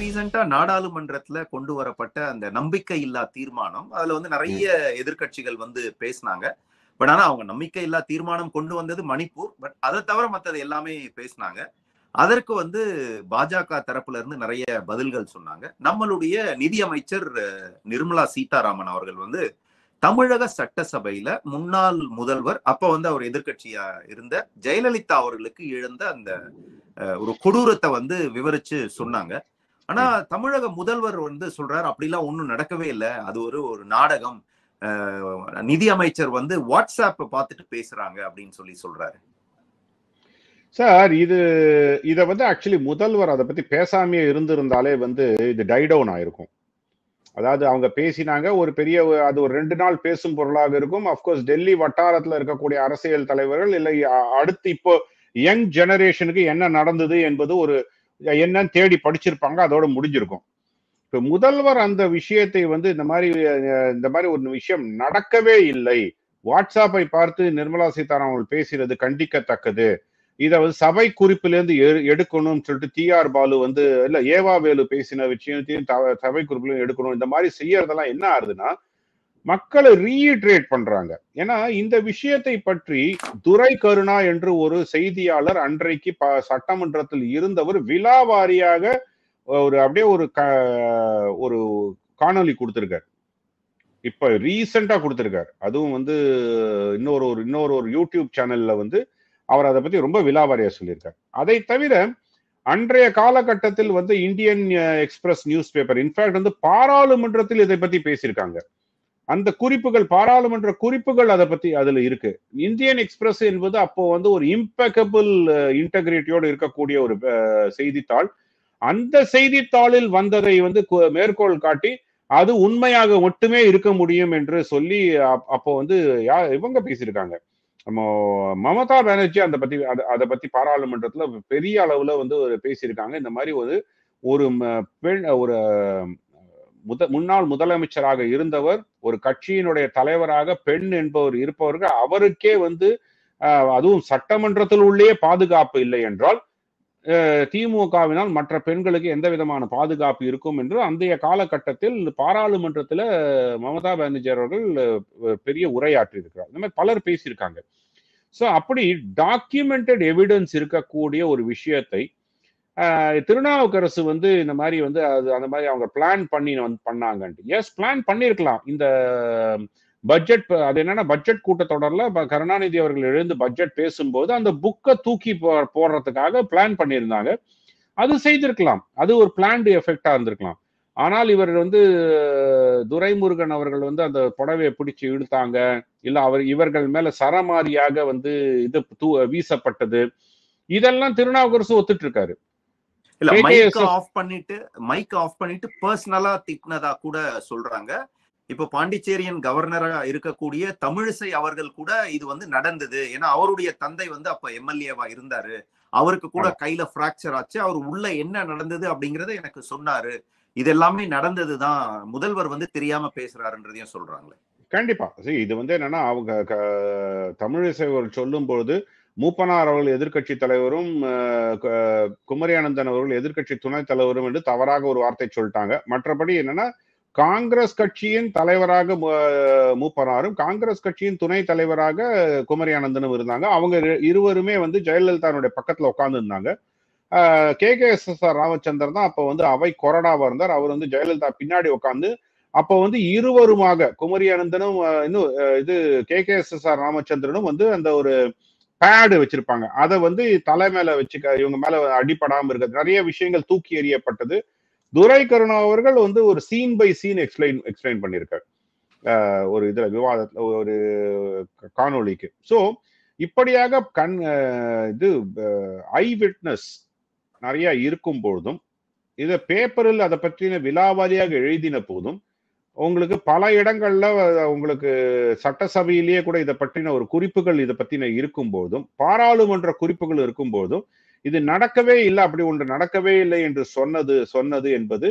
ரீசெண்டா நாடாளுமன்றத்துல கொண்டு வரப்பட்ட அந்த நம்பிக்கை இல்லா தீர்மானம் அதுல வந்து நிறைய எதிர்க்கட்சிகள் வந்து பேசினாங்க பட் ஆனா அவங்க நம்பிக்கை இல்லா தீர்மானம் கொண்டு வந்தது மணிப்பூர் பட் அதை தவிர மத்தது எல்லாமே பேசினாங்க அதற்கு வந்து பாஜக தரப்புல இருந்து நிறைய பதில்கள் சொன்னாங்க நம்மளுடைய நிதியமைச்சர் நிர்மலா சீதாராமன் அவர்கள் வந்து தமிழக சட்டசபையில முன்னாள் முதல்வர் அப்ப வந்து அவர் எதிர்கட்சியா இருந்த ஜெயலலிதா அவர்களுக்கு இழந்த அந்த ஒரு கொடூரத்தை வந்து விவரிச்சு சொன்னாங்க ஆனா தமிழக முதல்வர் வந்து சொல்றாரு அப்படிலாம் ஒண்ணும் நடக்கவே இல்லை அது ஒரு ஒரு நாடகம் நிதி அமைச்சர் வந்து வாட்ஸ்அப் பார்த்துட்டு பேசுறாங்க அப்படின்னு சொல்லி சொல்றாரு சார் இது இத வந்து ஆக்சுவலி முதல்வர் அதை பத்தி பேசாமையே இருந்திருந்தாலே வந்து இது டைடவுன் ஆயிருக்கும் அதாவது அவங்க பேசினாங்க ஒரு பெரிய அது ஒரு ரெண்டு நாள் பேசும் பொருளாக இருக்கும் அப்கோர்ஸ் டெல்லி வட்டாரத்துல இருக்கக்கூடிய அரசியல் தலைவர்கள் இல்லை அடுத்து இப்போ யங் ஜெனரேஷனுக்கு என்ன நடந்தது என்பது ஒரு என்னன்னு தேடி படிச்சிருப்பாங்க அதோட முடிஞ்சிருக்கும் இப்போ முதல்வர் அந்த விஷயத்தை வந்து இந்த மாதிரி இந்த மாதிரி ஒரு விஷயம் நடக்கவே இல்லை வாட்ஸ்அப்பை பார்த்து நிர்மலா சீதாராமன் பேசுறது கண்டிக்கத்தக்கது இதை வந்து சபை குறிப்பிலேருந்து எடுக்கணும்னு சொல்லிட்டு டி ஆர் பாலு வந்து இல்ல ஏவா வேலு பேசின விஷயத்தையும் சபை குறிப்பிலையும் எடுக்கணும் இந்த மாதிரி செய்யறதெல்லாம் என்ன ஆகுதுன்னா மக்களை ரீஇட்ரேட் பண்றாங்க ஏன்னா இந்த விஷயத்தை பற்றி துரை கருணா என்று ஒரு செய்தியாளர் அன்றைக்கு சட்டமன்றத்தில் இருந்தவர் விழாவாரியாக ஒரு அப்படியே ஒரு ஒரு காணொலி கொடுத்திருக்காரு இப்ப ரீசெண்டா கொடுத்திருக்காரு அதுவும் வந்து இன்னொரு ஒரு இன்னொரு ஒரு யூடியூப் சேனல்ல வந்து அவர் அதை பத்தி ரொம்ப விலாவாரியா சொல்லியிருக்காரு அதை தவிர அன்றைய காலகட்டத்தில் வந்து Indian Express news paper in fact வந்து பாராளுமன்றத்தில் இதை பத்தி பேசியிருக்காங்க அந்த குறிப்புகள் பாராளுமன்ற குறிப்புகள் அதை பத்தி அதுல இருக்கு இந்தியன் எக்ஸ்பிரஸ் என்பது அப்போ வந்து ஒரு இம்பெக்கபிள் இன்டெகிரிட்டியோடு இருக்கக்கூடிய ஒரு செய்தித்தாள் அந்த செய்தித்தாளில் வந்ததை வந்து மேற்கோள் காட்டி அது உண்மையாக மட்டுமே இருக்க முடியும் என்று சொல்லி அப்போ வந்து இவங்க பேசியிருக்காங்க நம்ம மமதா பானர்ஜி அந்த பத்தி அதை பத்தி பாராளுமன்றத்துல பெரிய அளவுல வந்து பேசியிருக்காங்க இந்த மாதிரி ஒரு ஒரு பெண் ஒரு முத முன்னாள் முதலமைச்சராக இருந்தவர் ஒரு கட்சியினுடைய தலைவராக பெண் என்பவர் இருப்பவர்கள் அவருக்கே வந்து அதுவும் சட்டமன்றத்தில் உள்ளே பாதுகாப்பு இல்லை என்றால் திமுகவினால் மற்ற பெண்களுக்கு எந்த விதமான பாதுகாப்பு இருக்கும் என்று அந்தைய காலகட்டத்தில் பாராளுமன்றத்தில் மமதா பானர்ஜி அவர்கள் பெரிய உரையாற்றி இருக்கிறார் இந்த மாதிரி பலர் பேசியிருக்காங்க ஸோ அப்படி டாக்குமெண்டட் எவிடன்ஸ் இருக்கக்கூடிய ஒரு விஷயத்தை திருநாவுக்கரசு வந்து இந்த மாதிரி வந்து அது அந்த மாதிரி அவங்க பிளான் பண்ணி வந்து பண்ணாங்கன்ட்டு எஸ் பிளான் பண்ணியிருக்கலாம் இந்த பட்ஜெட் அது என்னன்னா பட்ஜெட் கூட்டத்தொடர்ல கருணாநிதி அவர்கள் எழுந்து பட்ஜெட் பேசும்போது அந்த புக்கை தூக்கி போடுறதுக்காக பிளான் பண்ணியிருந்தாங்க அது செய்திருக்கலாம் அது ஒரு பிளான்டு எஃபெக்டா இருந்திருக்கலாம் ஆனால் இவர் வந்து துரைமுருகன் அவர்கள் வந்து அந்த புடவையை பிடிச்சி இழுத்தாங்க இல்ல அவர் இவர்கள் மேல சரமாரியாக வந்து இது வீசப்பட்டது இதெல்லாம் திருநாவுக்கரசு ஒத்துட்டு இருக்காரு இல்ல மைக் ஆஃப் பண்ணிட்டு மைக் ஆஃப் பண்ணிட்டு பர்சனலா திட்டினதா கூட சொல்றாங்க இப்ப பாண்டிச்சேரியன் கவர்னரா இருக்கக்கூடிய தமிழிசை அவர்கள் கூட இது வந்து நடந்தது ஏன்னா அவருடைய தந்தை வந்து அப்ப எம்எல்ஏவா இருந்தாரு அவருக்கு கூட கையில பிராக்சர் ஆச்சு அவர் உள்ள என்ன நடந்தது அப்படிங்கறத எனக்கு சொன்னாரு இது எல்லாமே நடந்ததுதான் முதல்வர் வந்து தெரியாம பேசுறாருன்றதையும் சொல்றாங்களே கண்டிப்பா இது வந்து என்னன்னா அவங்க தமிழிசை அவர்கள் சொல்லும் பொழுது மூப்பனார் அவர்கள் எதிர்கட்சி தலைவரும் குமரியானந்தன் அவர்கள் எதிர்கட்சி துணைத் தலைவரும் என்று தவறாக ஒரு வார்த்தை சொல்லிட்டாங்க மற்றபடி என்னன்னா காங்கிரஸ் கட்சியின் தலைவராக மூப்பனாரும் காங்கிரஸ் கட்சியின் துணை தலைவராக குமரி ஆனந்தனும் இருந்தாங்க அவங்க இருவருமே வந்து ஜெயலலிதாவுடைய பக்கத்துல உட்கார்ந்து இருந்தாங்க K K S S R Ramachandar தான் அப்போ வந்து அவை கொறடாவா இருந்தார் அவர் வந்து ஜெயலலிதா பின்னாடி உட்காந்து அப்போ வந்து இருவருமாக குமரி ஆனந்தனும் இன்னும் இது K K S S R ராமச்சந்திரனும் வந்து அந்த ஒரு பேடு வச்சிருப்பாங்க அதை வந்து தலை மேல வச்சுக்க இவங்க மேல அடிப்படாம இருக்கிறது நிறைய விஷயங்கள் தூக்கி எறியப்பட்டது துரை கருணா அவர்கள் வந்து ஒரு scene by scene explain explain பண்ணியிருக்காரு ஒரு இதுல விவாதத்துல ஒரு காணொளிக்கு ஸோ இப்படியாக கண் இது ஐ விட்னஸ் நிறைய இருக்கும் பொழுதும் இதை பேப்பரில் அதை பற்றின விலாவாரியாக எழுதின போதும் உங்களுக்கு பல இடங்கள்ல உங்களுக்கு சட்டசபையிலேயே கூட இதை பற்றின ஒரு குறிப்புகள் இதை பத்தின இருக்கும் போதும் பாராளுமன்ற குறிப்புகள் இருக்கும் போதும் இது நடக்கவே இல்லை அப்படி ஒன்று நடக்கவே இல்லை என்று சொன்னது சொன்னது என்பது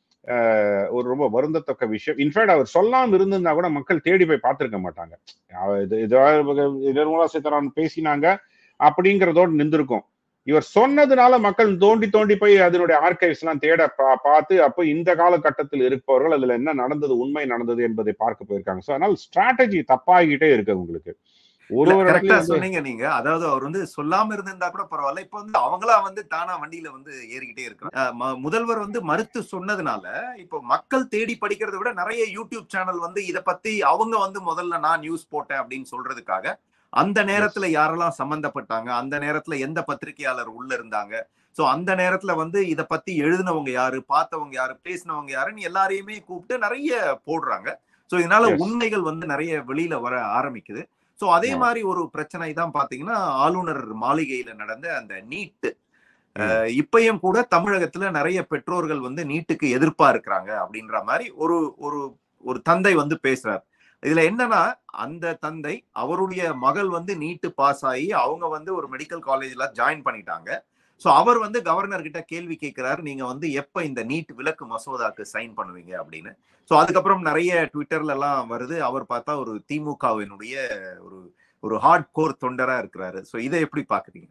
ஒரு ரொம்ப வருந்தத்தக்க விஷயம் இன்ஃபேக்ட் அவர் சொல்லாம இருந்திருந்தா கூட மக்கள் தேடி போய் பார்த்திருக்க மாட்டாங்க இது நிர்மலா சீதாராமன் பேசினாங்க அப்படிங்கிறதோடு நின்றுருக்கும் இவர் சொன்னதுனால மக்கள் தோண்டி தோண்டி போய் அதனுடைய ஆர்கைவ்ஸ் எல்லாம் தேட பா- பார்த்து அப்போ இந்த காலகட்டத்தில் இருப்பவர்கள் அதுல என்ன நடந்தது உண்மை நடந்தது என்பதை பார்க்க போயிருக்காங்க ஸோ அதனால ஸ்ட்ராட்டஜி தப்பாகிட்டே இருக்கு உங்களுக்கு ஒரு ஒரு கரெக்டா இடத்துலயும் வந்து சொன்னீங்க நீங்க அதாவது அவர் வந்து சொல்லாம இருந்திருந்தா கூட பரவாயில்ல இப்ப வந்து அவங்களா வந்து தானா வண்டியில வந்து ஏறிக்கிட்டே இருக்கிறாங்க முதல்வர் வந்து மறுத்து சொன்னதுனால இப்போ மக்கள் தேடி படிக்கிறதை விட நிறைய யூடியூப் சேனல் வந்து இத பத்தி அவங்க வந்து முதல்ல நான் நியூஸ் போட்டேன் அப்படின்னு சொல்றதுக்காக அந்த நேரத்துல யாரெல்லாம் சம்பந்தப்பட்டாங்க அந்த நேரத்துல எந்த பத்திரிகையாளர் உள்ள இருந்தாங்க சோ அந்த நேரத்துல வந்து இத பத்தி எழுதினவங்க யாரு பார்த்தவங்க யாரு பேசினவங்க யாருன்னு எல்லாரையுமே கூப்பிட்டு நிறைய போடுறாங்க சோ இதனால Yes. உண்மைகள் வந்து நிறைய வெளியில வர ஆரம்பிக்குது சோ அதே Yeah. மாதிரி ஒரு பிரச்சனை தான் பாத்தீங்கன்னா ஆளுநர் மாளிகையில நடந்த அந்த நீட் இப்பயும் கூட தமிழகத்துல நிறைய பெற்றோர்கள் வந்து நீட்டுக்கு எதிர்ப்பா இருக்கிறாங்க அப்படின்ற மாதிரி ஒரு ஒரு ஒரு தந்தை வந்து பேசுறார் இதுல என்னன்னா அந்த தந்தை அவருடைய மகள் வந்து நீட்டு பாஸ் ஆகி அவங்க வந்து ஒரு மெடிக்கல் காலேஜ்ல ஜாயின் பண்ணிட்டாங்க சோ அவர் வந்து கவர்னர் கிட்ட கேள்வி கேட்கிறாரு நீங்க வந்து எப்ப இந்த நீட் விலக்கு மசோதாக்கு சைன் பண்ணுவீங்க அப்படின்னு சோ அதுக்கப்புறம் நிறைய ட்விட்டர்ல எல்லாம் வருது அவர் பார்த்தா ஒரு திமுகவினுடைய ஒரு ஒரு ஹார்ட் கோர் தொண்டரா இருக்கிறாரு சோ இதை எப்படி பாக்குறீங்க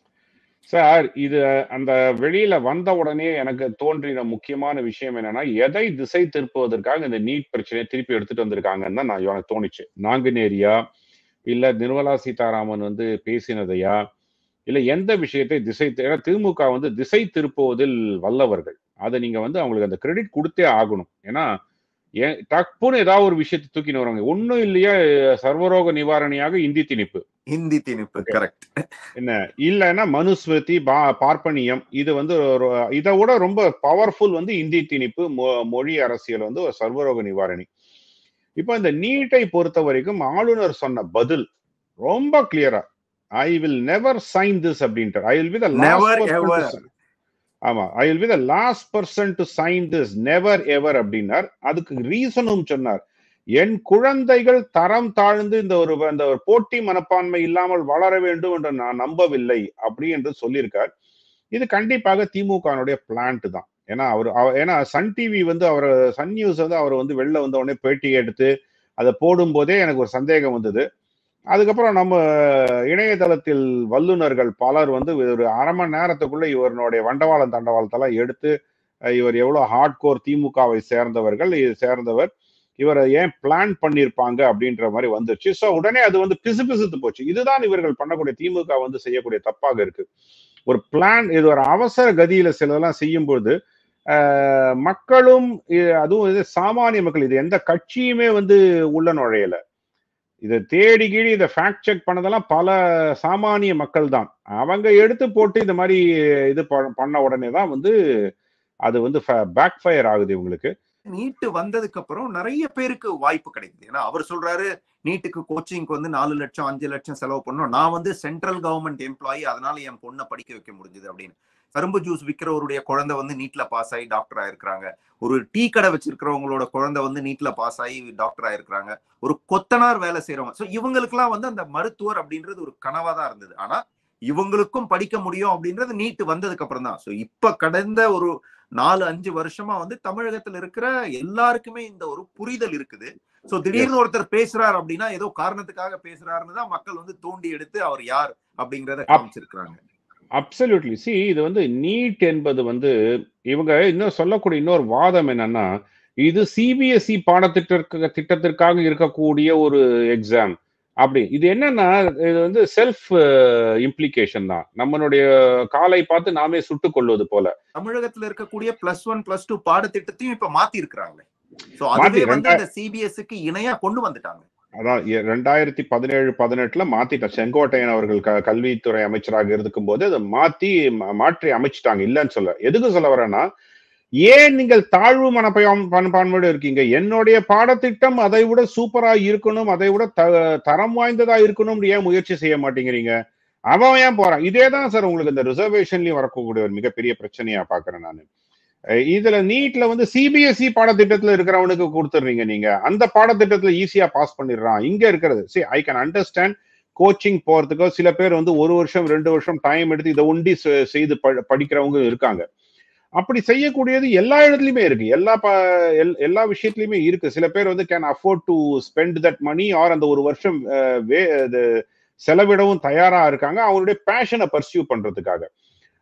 சார் இது அந்த வெளியில வந்த உடனே எனக்கு தோன்றின முக்கியமான விஷயம் என்னன்னா எதை திசை திருப்புவதற்காக இந்த நீட் பிரச்சனையை திருப்பி எடுத்துட்டு வந்திருக்காங்கன்னு தான் நான் எனக்கு தோணுச்சு நாங்குநேரியா இல்ல நிர்மலா சீதாராமன் வந்து பேசினதையா இல்ல எந்த விஷயத்தை திசை தி- ஏன்னா திமுக வந்து திசை திருப்புவதில் வல்லவர்கள் அதை நீங்க வந்து அவங்களுக்கு அந்த கிரெடிட் கொடுத்தே ஆகணும் ஏன்னா ஏன் டப்புன்னு ஏதாவது ஒரு விஷயத்தை தூக்கின்னு வருவாங்க ஒன்றும் இல்லையா சர்வரோக நிவாரணியாக இந்தி திணிப்பு ஹிந்தி திணிப்பு Okay. கரெக்ட் இல்லைன்னா மனுஸ்மிருதி பா பார்ப்பனியம் இது வந்து ஒரு இதை விட ரொம்ப பவர்ஃபுல் வந்து இந்தி திணிப்பு மொ- மொழி அரசியல் வந்து ஒரு சர்வரோக நிவாரணி இப்போ இந்த நீட்டை பொறுத்த வரைக்கும் ஆளுநர் சொன்ன பதில் ரொம்ப கிளியரா I will never sign this அப்படின்ட்டு I will be the Never ever. ஆமா I will be the last person to sign this never ever அப்படின்னார் அதுக்கு ரீசனும் சொன்னார் என் குழந்தைகள் தரம் தாழ்ந்து இந்த ஒரு அந்த ஒரு போட்டி மனப்பான்மை இல்லாமல் வளர வேண்டும் என்று நான் நம்பவில்லை அப்படி என்று சொல்லியிருக்கார் இது கண்டிப்பாக திமுகனுடைய பிளான்ட் தான் ஏன்னா அவர் அவ- ஏன்னா சன் டிவி வந்து அவர் சன் நியூஸ் வந்து அவர் வந்து வெளில வந்த உடனே பேட்டி எடுத்து அதை போடும்போதே எனக்கு ஒரு சந்தேகம் வந்தது அதுக்கப்புறம் நம்ம இணையதளத்தில் வல்லுநர்கள் பலர் வந்து ஒரு அரை மணி நேரத்துக்குள்ள இவருடைய வண்டவாளம் தண்டவாளத்தெல்லாம் எடுத்து அஹ், இவர் எவ்வளவு ஹார்ட் கோர் திமுகவை சேர்ந்தவர்கள் இது சேர்ந்தவர் இவரை ஏன் பிளான் பண்ணியிருப்பாங்க அப்படின்ற மாதிரி வந்துருச்சு ஸோ உடனே அது வந்து பிசு பிசுத்து போச்சு இதுதான் இவர்கள் பண்ணக்கூடிய திமுக வந்து செய்யக்கூடிய தப்பாக இருக்கு ஒரு பிளான் இது ஒரு அவசர கதியில சிலதெல்லாம் செய்யும்போது அஹ், மக்களும் இ- அதுவும் இது சாமானிய மக்கள் இது எந்த கட்சியுமே வந்து உள்ள நுழையல இதை தேடி கீழி இதை ஃபேக்ட் செக் பண்ணதெல்லாம் பல சாமானிய மக்கள் தான் அவங்க எடுத்து போட்டு இந்த மாதிரி இது ப- பண்ண உடனே தான் வந்து அது வந்து பேக் ஃபயர் ஆகுது இவங்களுக்கு நீட்டு வந்ததுக்கு அப்புறம் நிறைய பேருக்கு வாய்ப்பு கிடைக்குது ஏன்னா அவர் சொல்றாரு நீட்டுக்கு கோச்சிங்க்கு வந்து நாலு லட்சம் அஞ்சு லட்சம் செலவு பண்ணோம் நான் வந்து சென்ட்ரல் கவர்மெண்ட் எம்ப்ளாயி அதனால என் பொண்ணை படிக்க வைக்க முடிஞ்சது அப்படின்னு கரும்பு ஜூஸ் விற்கிறவருடைய குழந்தை வந்து நீட்ல பாஸ் ஆகி டாக்டர் ஆயிருக்கிறாங்க ஒரு டீ கடை வச்சிருக்கிறவங்களோட குழந்தை வந்து நீட்ல பாஸ் ஆகி டாக்டர் ஆயிருக்கிறாங்க ஒரு கொத்தனார் வேலை செய்யறவங்க ஸோ இவங்களுக்குலாம் வந்து அந்த மருத்துவர் அப்படின்றது ஒரு கனவா தான் இருந்தது ஆனா இவங்களுக்கும் படிக்க முடியும் அப்படின்றது நீட்டு வந்ததுக்கு அப்புறம் தான் ஸோ இப்ப கடந்த ஒரு நாலு அஞ்சு வருஷமா வந்து தமிழகத்துல இருக்கிற எல்லாருக்குமே இந்த ஒரு புரிதல் இருக்குது சோ திடீர்னு ஒருத்தர் பேசுறாரு அப்படின்னா ஏதோ காரணத்துக்காக பேசுறாருன்னு தான் மக்கள் வந்து தோண்டி எடுத்து அவர் யார் அப்படிங்கறத காமிச்சிருக்கிறாங்க அப்சல்யூட்லி சி இது வந்து நீட் என்பது வந்து இவங்க இன்னும் சொல்லக்கூடிய இன்னொரு வாதம் என்னன்னா இது சிபிஎஸ்இ பாடத்திட்ட திட்டத்திற்காக இருக்கக்கூடிய ஒரு எக்ஸாம் அப்படி இது என்னன்னா இது வந்து செல்ஃப் இம்ப்ளிகேஷன் தான் நம்மளுடைய காலை பார்த்து நாமே சுட்டுக் கொள்வது போல தமிழகத்துல இருக்கக்கூடிய பிளஸ் ஒன் பிளஸ் டூ பாடத்திட்டத்தையும் இப்ப மாத்தி இருக்கிறாங்களே சோ மாத்தி அதுவே வந்து ரெண்டா- இந்த சிபிஎஸ்க்கு இணையா கொண்டு வந்துட்டாங்க அதான் எ- ரெண்டாயிரத்தி பதினேழு பதினெட்டுல மாத்திட்டார் செங்கோட்டையன் அவர்கள் க கல்வித்துறை அமைச்சராக இருக்கும் போது அதை மாத்தி ம- மாற்றி அமைச்சிட்டாங்க இல்லைன்னு சொல்ல எதுக்கு சொல்ல வரேன்னா ஏன் நீங்கள் தாழ்வு மனப்பயம் மனப்பான்மையோடு இருக்கீங்க என்னுடைய பாடத்திட்டம் அதை விட சூப்பரா இருக்கணும் அதை விட த தரம் வாய்ந்ததா இருக்கணும் ஏன் முயற்சி செய்ய மாட்டேங்கிறீங்க அவன் ஏன் போறான் இதே தான் சார் உங்களுக்கு இந்த ரிசர்வேஷன்லயும் வரக்கூடிய ஒரு மிகப்பெரிய பிரச்சனையா பாக்குறேன் நான் இதுல நீட்ல வந்து சிபிஎஸ்இ பாடத்திட்டத்துல இருக்கிறவனுக்கு கொடுத்துடுறீங்க நீங்க அந்த பாடத்திட்டத்துல ஈஸியா பாஸ் பண்ணிடுறான் இங்க இருக்கிறது சரி ஐ கேன் அண்டர்ஸ்டாண்ட் கோச்சிங் போறதுக்கோ சில பேர் வந்து ஒரு வருஷம் ரெண்டு வருஷம் டைம் எடுத்து இதை ஒண்டி செ- செய்து ப- படிக்கிறவங்க இருக்காங்க அப்படி செய்யக்கூடியது எல்லா இடத்துலயுமே இருக்கு எல்லா ப எல்- எல்லா விஷயத்துலயுமே இருக்கு சில பேர் வந்து can afford to spend that money or அந்த ஒரு வருஷம் அஹ், வே இது செலவிடவும் தயாரா இருக்காங்க அவங்களுடைய பேஷனை பர்சியூ பண்றதுக்காக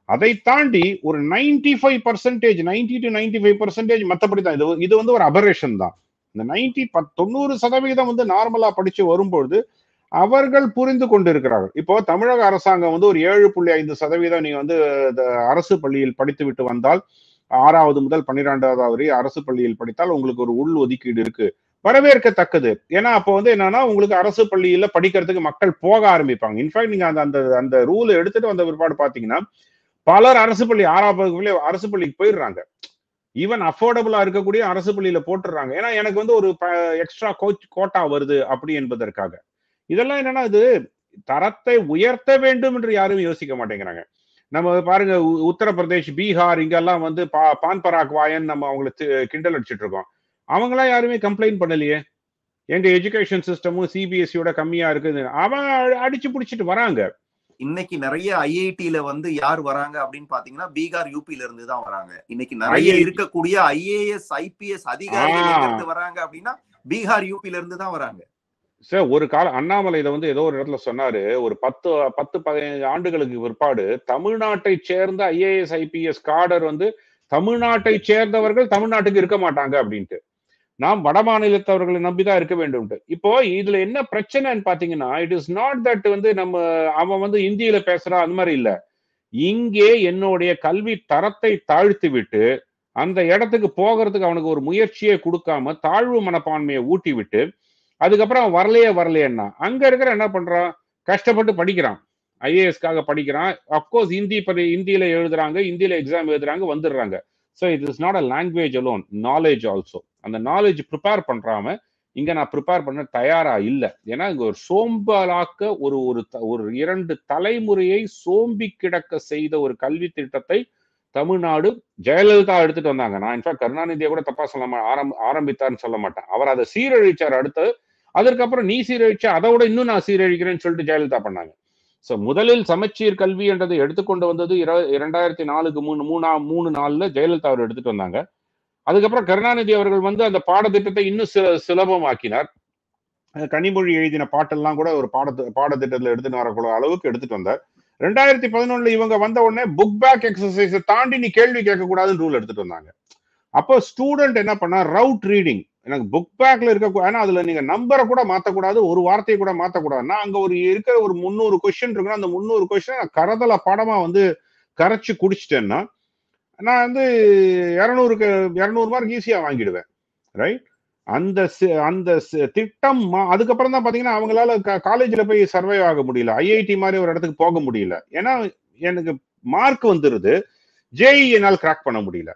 அதை தாண்டி ஒரு ninety five percentage ninety to ninety five percentage மற்றபடி தான் இது இது வந்து ஒரு அபரேஷன் தான் இந்த நைன்டி தொண்ணூறு சதவீதம் வந்து நார்மலா படிச்சு வரும்பொழுது அவர்கள் புரிந்து கொண்டிருக்கிறார்கள் இப்போ தமிழக அரசாங்கம் வந்து ஒரு ஏழு புள்ளி ஐந்து சதவீதம் நீங்க வந்து இந்த அரசு பள்ளியில் படித்து விட்டு வந்தால் ஆறாவது முதல் பன்னிரெண்டாவது வரை அரசு பள்ளியில் படித்தால் உங்களுக்கு ஒரு உள் ஒதுக்கீடு இருக்கு வரவேற்கத்தக்கது ஏன்னா அப்போ வந்து என்னன்னா உங்களுக்கு அரசு பள்ளியில படிக்கிறதுக்கு மக்கள் போக ஆரம்பிப்பாங்க இன்ஃபேக்ட் நீங்க அந்த அந்த அந்த ரூல் எடுத்துட்டு வந்த பிற்பாடு பாத்தீங்கன்னா பலர் அரசு பள்ளி ஆறாம் வகுப்புல அரசு பள்ளிக்கு போயிடுறாங்க ஈவன் அஃபோர்டபுளா இருக்கக்கூடிய அரசு பள்ளியில போட்டுடுறாங்க ஏன்னா எனக்கு வந்து ஒரு எக்ஸ்ட்ரா கோச் கோட்டா வருது அப்படி என்பதற்காக இதெல்லாம் என்னன்னா இது தரத்தை உயர்த்த வேண்டும் என்று யாரும் யோசிக்க மாட்டேங்கிறாங்க நம்ம பாருங்க உ- உத்தரப்பிரதேஷ் பீகார் இங்கெல்லாம் வந்து பா பான் பராக் வாயன் நம்ம அவங்களை தி- கிண்டல் அடிச்சிட்டு இருக்கோம் அவங்களாம் யாருமே கம்ப்ளைண்ட் பண்ணலையே எங்க எஜுகேஷன் சிஸ்டமும் சிபிஎஸ்சியோட கம்மியா இருக்குது அவன் அ- அடிச்சு பிடிச்சிட்டு வராங்க இன்னைக்கு நிறைய ஐஐடில வந்து யார் வராங்க அப்படின்னு பாத்தீங்கன்னா பீகார் யூபில இருந்து தான் வராங்க இன்னைக்கு நிறைய IIT இருக்கக்கூடிய ஐஏஎஸ் ஐபிஎஸ் அதிகாரிகள் ஆ. எங்க இருந்து வராங்க அப்படின்னா பீகார் யூபில இருந்து தான் வராங்க சார் ஒரு கால அண்ணாமலை இதை வந்து ஏதோ ஒரு இடத்துல சொன்னாரு ஒரு பத்து பத்து பதினைந்து ஆண்டுகளுக்கு பிற்பாடு தமிழ்நாட்டை சேர்ந்த ஐஏஎஸ் ஐபிஎஸ் காடர் வந்து தமிழ்நாட்டை சேர்ந்தவர்கள் தமிழ்நாட்டுக்கு இருக்க மாட்டாங்க அப்படின்ட்டு நாம் வட மாநிலத்தவர்களை நம்பிதான் இருக்க வேண்டும் இப்போ இதுல என்ன பிரச்சனைன்னு பாத்தீங்கன்னா இட் இஸ் நாட் தட் வந்து நம்ம அவன் வந்து இந்தியில பேசுறான் அந்த மாதிரி இல்ல இங்கே என்னுடைய கல்வி தரத்தை தாழ்த்தி விட்டு அந்த இடத்துக்கு போகிறதுக்கு அவனுக்கு ஒரு முயற்சியே கொடுக்காம தாழ்வு மனப்பான்மையை ஊட்டி விட்டு அதுக்கப்புறம் அவன் வரலையே வரலையேன்னா அங்க இருக்கிற என்ன பண்றான் கஷ்டப்பட்டு படிக்கிறான் ஐஏஎஸ்க்காக படிக்கிறான் அப்கோர்ஸ் ஹிந்தி படி ஹிந்தியில எழுதுறாங்க ஹிந்தியில எக்ஸாம் எழுதுறாங்க வந்துடுறாங்க so it is not a language alone knowledge also அந்த நாலேஜ் ப்ரிப்பேர் பண்றாம இங்க நான் ப்ரிப்பேர் பண்ண தயாரா இல்லை ஏன்னா இங்க ஒரு சோம்பலாக்க ஒரு ஒரு த- ஒரு இரண்டு தலைமுறையை சோம்பி கிடக்க செய்த ஒரு கல்வி திட்டத்தை தமிழ்நாடு ஜெயலலிதா எடுத்துட்டு வந்தாங்க நான் இன்ஃபேக்ட் கருணாநிதியை கூட தப்பா சொல்ல மா- ஆரம் ஆரம்பித்தார்னு சொல்ல மாட்டேன் அவர் அதை சீரழிச்சார் அடுத்து அதற்கப்புறம் நீ சீரழிச்ச அதை விட இன்னும் நான் சீரழிக்கிறேன்னு சொல்லிட்டு ஜெயலலிதா பண்ணாங்க சோ முதலில் சமச்சீர் கல்வி என்றதை எடுத்துக்கொண்டு வந்தது இர- இரண்டாயிரத்தி நாலுக்கு மூணு மூணா மூணு நாலுல ஜெயலலிதா அவர் எடுத்துட்டு வந்தாங்க அதுக்கப்புறம் கருணாநிதி அவர்கள் வந்து அந்த பாடத்திட்டத்தை இன்னும் சில சுலபமாக்கினார் அஹ் கனிமொழி எழுதின பாட்டெல்லாம் கூட ஒரு பாடத்து பாடத்திட்டத்துல எடுத்துட்டு வரக்கூடிய அளவுக்கு எடுத்துட்டு வந்தார் ரெண்டாயிரத்தி பதினொன்னுல இவங்க வந்த உடனே புக் பேக் எக்ஸசைஸை தாண்டி நீ கேள்வி கேட்க கூடாதுன்னு ரூல் எடுத்துட்டு வந்தாங்க அப்போ ஸ்டூடெண்ட் என்ன பண்ணா ரவுட் ரீடிங் எனக்கு புக் பேக்ல இருக்க ஏன்னா அதுல நீங்க நம்பரை கூட மாத்தக்கூடாது ஒரு வார்த்தையை கூட மாத்தக்கூடாதுன்னா அங்க ஒரு இருக்கிற ஒரு முந்நூறு கொஸ்டின் இருக்குன்னா அந்த முந்நூறு கொஸ்டின் கரதல படமா வந்து கரைச்சு குடிச்சிட்டேன்னா நான் வந்து இரநூறுக்கு இரநூறு மார்க் ஈஸியா வாங்கிடுவேன் ரைட் அந்த சி- அந்த சி- திட்டம் மா- அதுக்கப்புறம் தான் பாத்தீங்கன்னா அவங்களால காலேஜ்ல போய் சர்வை ஆக முடியல ஐஐடி மாதிரி ஒரு இடத்துக்கு போக முடியல ஏன்னா எனக்கு மார்க் வந்துருது ஜேஇ என்னால் கிராக் பண்ண முடியல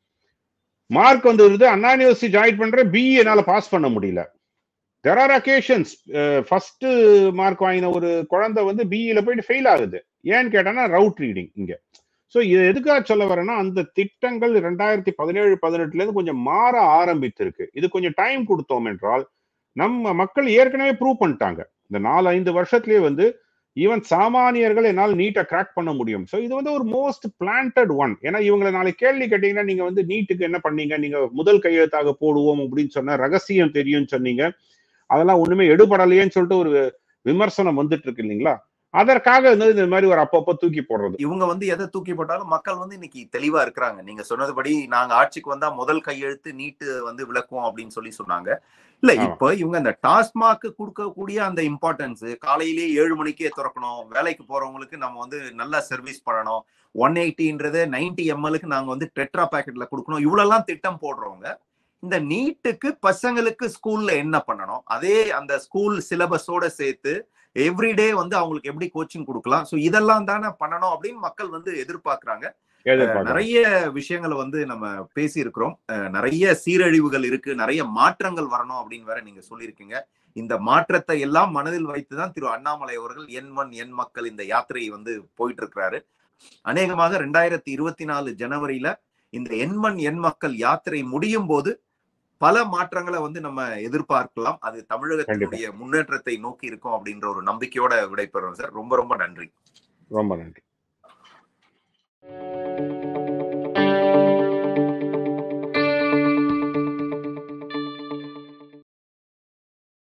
மார்க் வந்துருது அண்ணா யூனிவர்சிட்டி ஜாயின் பண்றேன் பிஇ என்னால பாஸ் பண்ண முடியல there are occasions first mark வாங்கின ஒரு குழந்தை வந்து பிஇல போயிட்டு ஃபெயில் ஆகுது ஏன்னு கேட்டானா ரவுட் ரீடிங் இங்க ஸோ இது எதுக்காக சொல்ல வரேன்னா அந்த திட்டங்கள் ரெண்டாயிரத்தி பதினேழு பதினெட்டுல இருந்து கொஞ்சம் மாற ஆரம்பித்திருக்கு இது கொஞ்சம் டைம் கொடுத்தோம் என்றால் நம்ம மக்கள் ஏற்கனவே ப்ரூவ் பண்ணிட்டாங்க இந்த நாலு ஐந்து வருஷத்துலயே வந்து ஈவன் சாமானியர்கள் என்னால் நீட்டை கிராக் பண்ண முடியும் ஸோ இது வந்து ஒரு மோஸ்ட் பிளான்டட் ஒன் ஏன்னா இவங்களை நாளைக்கு கேள்வி கேட்டீங்கன்னா நீங்க வந்து நீட்டுக்கு என்ன பண்ணீங்க நீங்க முதல் கையெழுத்தாக போடுவோம் அப்படின்னு சொன்ன ரகசியம் தெரியும்னு சொன்னீங்க அதெல்லாம் ஒண்ணுமே எடுபடலையேன்னு சொல்லிட்டு ஒரு விமர்சனம் வந்துட்டு இருக்கு இல்லைங்களா அதற்காக வந்து இந்த மாதிரி ஒரு அப்பப்போ தூக்கி போடுறது இவங்க வந்து எதை தூக்கி போட்டாலும் மக்கள் வந்து இன்னைக்கு தெளிவா இருக்கிறாங்க நீங்க சொன்னதுபடி நாங்க ஆட்சிக்கு வந்தா முதல் கையெழுத்து நீட்டு வந்து விளக்குவோம் அப்படின்னு சொல்லி சொன்னாங்க இல்ல ஆமா. இப்ப இவங்க அந்த டாஸ்மாக் கொடுக்கக்கூடிய அந்த இம்பார்ட்டன்ஸ் காலையிலேயே ஏழு மணிக்கே திறக்கணும் வேலைக்கு போறவங்களுக்கு நம்ம வந்து நல்லா சர்வீஸ் பண்ணணும் ஒன் எயிட்டின்றது நைன்டி எம்எல்க்கு நாங்க வந்து டெட்ரா பேக்கெட்ல கொடுக்கணும் இவ்வளவு திட்டம் போடுறவங்க இந்த நீட்டுக்கு பசங்களுக்கு ஸ்கூல்ல என்ன பண்ணணும் அதே அந்த ஸ்கூல் சிலபஸோட சேர்த்து எவ்ரிடே வந்து அவங்களுக்கு எப்படி கோச்சிங் கொடுக்கலாம் சோ இதெல்லாம் தானே பண்ணணும் அப்படின்னு மக்கள் வந்து எதிர்பார்க்கறாங்க எதிர்பார்க்கறோம். நிறைய விஷயங்களை வந்து நம்ம பேசி இருக்கிறோம் நிறைய சீரழிவுகள் இருக்கு நிறைய மாற்றங்கள் வரணும் அப்படின்னு வேற நீங்க சொல்லியிருக்கீங்க இந்த மாற்றத்தை எல்லாம் மனதில் வைத்துதான் திரு அண்ணாமலை அவர்கள் என் மண் என் மக்கள் இந்த யாத்திரை வந்து போயிட்டு இருக்கிறாரு அநேகமாக ரெண்டாயிரத்தி இருபத்தி நாலு ஜனவரியில இந்த என் மண் என் மக்கள் யாத்திரை முடியும் போது பல மாற்றங்களை வந்து நம்ம எதிர்பார்க்கலாம் அது தமிழகத்தினுடைய முன்னேற்றத்தை நோக்கி இருக்கும் அப்படின்ற ஒரு நம்பிக்கையோட விடைபெறுறோம் சார் ரொம்ப ரொம்ப நன்றி ரொம்ப நன்றி